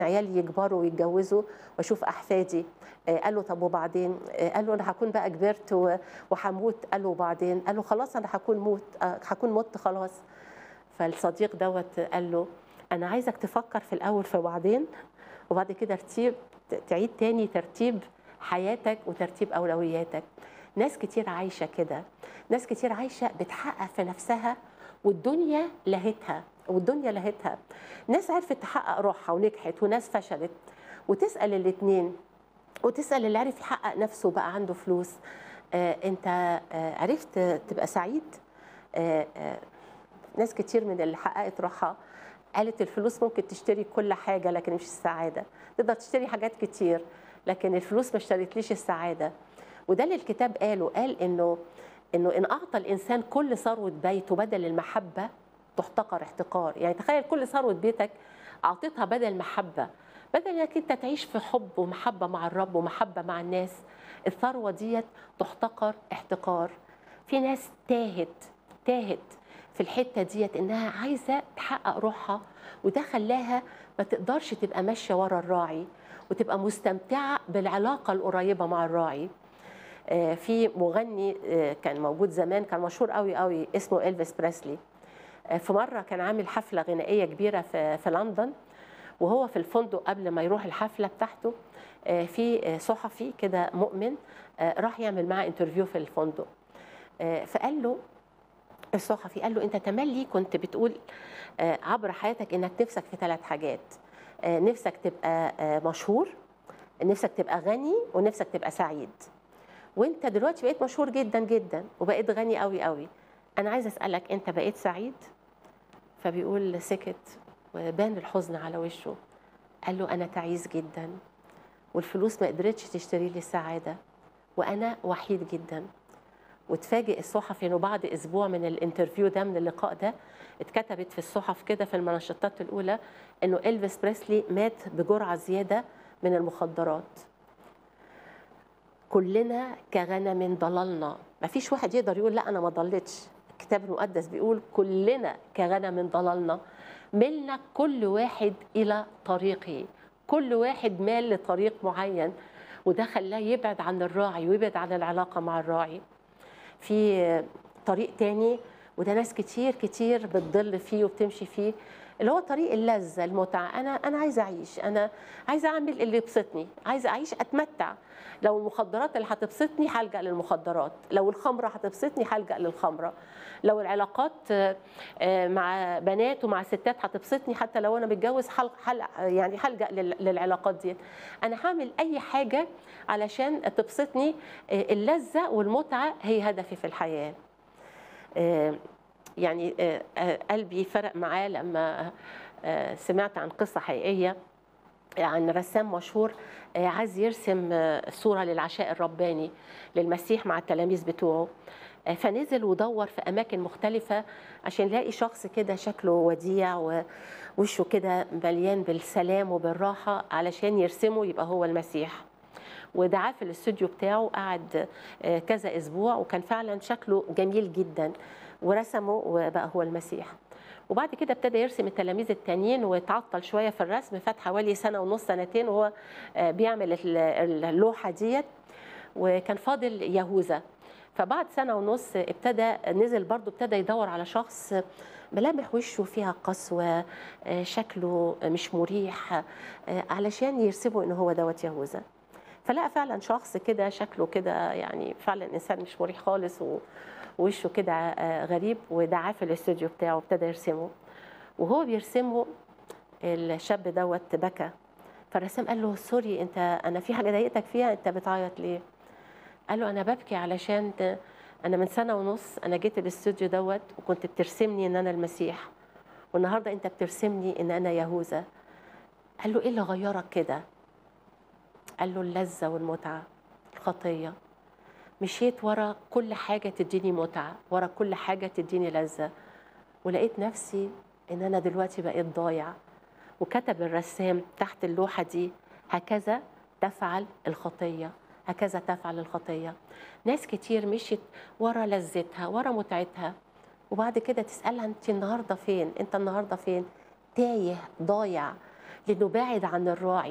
عيالي يكبروا ويتجوزوا واشوف احفادي آه، قال له طب وبعدين آه، قال له انا هكون بقى كبرت و- وهموت قال له وبعدين قال له خلاص انا هكون موت آه، هكون مت خلاص فالصديق دوت قال له انا عايزك تفكر في الاول في بعدين وبعد كده ترتيب تعيد تاني ترتيب حياتك وترتيب اولوياتك ناس كتير عايشه كده ناس كتير عايشه بتحقق في نفسها والدنيا لهتها والدنيا لهتها ناس عرفت تحقق روحها ونجحت وناس فشلت وتسال الاثنين وتسال اللي عرف يحقق نفسه وبقى عنده فلوس آه انت آه عرفت تبقى سعيد آه آه ناس كتير من اللي حققت روحها قالت الفلوس ممكن تشتري كل حاجه لكن مش السعاده تقدر تشتري حاجات كتير لكن الفلوس ما اشتريتليش السعاده وده اللي الكتاب قاله قال انه انه ان اعطى الانسان كل ثروه بيته بدل المحبه تحتقر احتقار يعني تخيل كل ثروه بيتك اعطيتها بدل محبه بدل انك انت تعيش في حب ومحبه مع الرب ومحبه مع الناس الثروه ديت تحتقر احتقار في ناس تاهت تاهت في الحته ديت انها عايزه تحقق روحها وده خلاها ما تقدرش تبقى ماشيه ورا الراعي وتبقى مستمتعه بالعلاقه القريبه مع الراعي آه، في مغني آه، كان موجود زمان كان مشهور قوي قوي اسمه إلفيس بريسلي آه، في مره كان عامل حفله غنائيه كبيره في في لندن وهو في الفندق قبل ما يروح الحفله بتاعته آه، في آه، صحفي كده مؤمن آه، راح يعمل معاه انترفيو في الفندق آه، فقال له الصحفي قال له انت تملي كنت بتقول آه، عبر حياتك انك نفسك في ثلاث حاجات آه، نفسك تبقى آه، مشهور نفسك تبقى غني ونفسك تبقى سعيد وانت دلوقتي بقيت مشهور جدا جدا وبقيت غني قوي قوي انا عايزه اسالك انت بقيت سعيد فبيقول سكت وبان الحزن على وشه قال له انا تعيس جدا والفلوس ما قدرتش تشتري لي السعاده وانا وحيد جدا وتفاجئ الصحفي انه بعد اسبوع من الانترفيو ده من اللقاء ده اتكتبت في الصحف كده في المنشطات الاولى انه الفيس بريسلي مات بجرعه زياده من المخدرات كلنا كغنم ضللنا ما فيش واحد يقدر يقول لا انا ما ضلتش الكتاب المقدس بيقول كلنا كغنم ضللنا ملنا كل واحد الى طريقه كل واحد مال لطريق معين وده خلاه يبعد عن الراعي ويبعد عن العلاقه مع الراعي في طريق تاني وده ناس كتير كتير بتضل فيه وبتمشي فيه اللي هو طريق اللذة المتعة أنا أنا عايزة أعيش أنا عايزة أعمل اللي يبسطني عايزة أعيش أتمتع لو المخدرات اللي هتبسطني هلجأ للمخدرات لو الخمرة هتبسطني هلجأ للخمرة لو العلاقات آه، آه، مع بنات ومع ستات هتبسطني حتى لو أنا متجوز حل حل يعني هلجأ لل- للعلاقات دي أنا هعمل أي حاجة علشان تبسطني آه، اللذة والمتعة هي هدفي في الحياة آه، يعني آه، آه، قلبي فرق معاه لما آه، سمعت عن قصة حقيقية عن رسام مشهور آه، عايز يرسم آه، صورة للعشاء الرباني للمسيح مع التلاميذ بتوعه آه، فنزل ودور في أماكن مختلفة عشان يلاقي شخص كده شكله وديع ووشه كده مليان بالسلام وبالراحة علشان يرسمه يبقى هو المسيح ودعاه في الاستوديو بتاعه قعد آه، كذا اسبوع وكان فعلا شكله جميل جدا ورسمه وبقى هو المسيح وبعد كده ابتدى يرسم التلاميذ التانيين وتعطل شويه في الرسم فات حوالي سنه ونص سنتين وهو آه، بيعمل ال- اللوحه ديت وكان فاضل يهوذا فبعد سنه ونص ابتدى نزل برضه ابتدى يدور على شخص ملامح وشه فيها قسوه آه، شكله مش مريح آه، علشان يرسموا ان هو دوت يهوذا فلقى فعلا شخص كده شكله كده يعني فعلا انسان مش مريح خالص و- ووشه كده آه، غريب ودعاه في الاستوديو بتاعه وابتدى يرسمه وهو بيرسمه الشاب دوت بكى فالرسام قال له سوري انت انا في حاجه ضايقتك فيها انت بتعيط ليه؟ قال له انا ببكي علشان ده- انا من سنه ونص انا جيت الاستوديو دوت وكنت بترسمني ان انا المسيح والنهارده انت بترسمني ان انا يهوذا قال له ايه اللي غيرك كده؟ قال له اللذة والمتعة الخطية مشيت ورا كل حاجة تديني متعة ورا كل حاجة تديني لذة ولقيت نفسي إن أنا دلوقتي بقيت ضايع وكتب الرسام تحت اللوحة دي هكذا تفعل الخطية هكذا تفعل الخطية ناس كتير مشيت ورا لذتها ورا متعتها وبعد كده تسألها أنت النهاردة فين أنت النهاردة فين تايه ضايع لنبعد عن الراعي